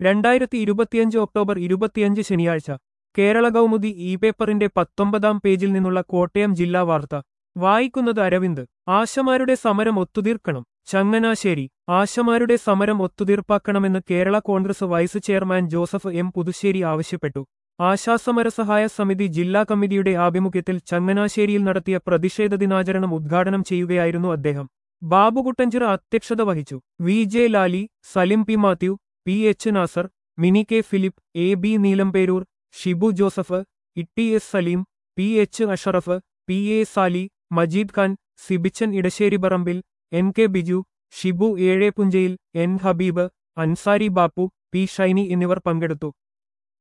രണ്ടായിരത്തി ഇരുപത്തിയഞ്ച് ഒക്ടോബർ ഇരുപത്തിയഞ്ച് ശനിയാഴ്ച കേരള കൗമുദി ഇ പേപ്പറിന്റെ പത്തൊമ്പതാം പേജിൽ നിന്നുള്ള കോട്ടയം ജില്ലാ വാർത്ത വായിക്കുന്നത് അരവിന്ദ് ആശമാരുടെ സമരം ഒത്തുതീർക്കണം ചങ്ങനാശ്ശേരി ആശമാരുടെ സമരം ഒത്തുതീർപ്പാക്കണമെന്ന് Kerala Congress vice chairman Joseph M Puthussery ആവശ്യപ്പെട്ടു ആശാസമര സഹായ സമിതി ജില്ലാ കമ്മിറ്റിയുടെ ആഭിമുഖ്യത്തിൽ ചങ്ങനാശ്ശേരിയിൽ നടത്തിയ പ്രതിഷേധ ദിനാചരണം ഉദ്ഘാടനം ചെയ്യുകയായിരുന്നു അദ്ദേഹം ബാബുകുട്ടഞ്ചിറ അധ്യക്ഷത വഹിച്ചു V J Lali Salim P Mathew P H Nasar Mini K Philip A B Neelamperoor Shibu Joseph Itty S Saleem P H Ashraf P A Sali Majeed Khan Sibichan Edasseriparambil N K Biju Shibu Ezhepunchayil N Habeeb Ansari Bappu P Shiny എന്നിവർ പങ്കെടുത്തു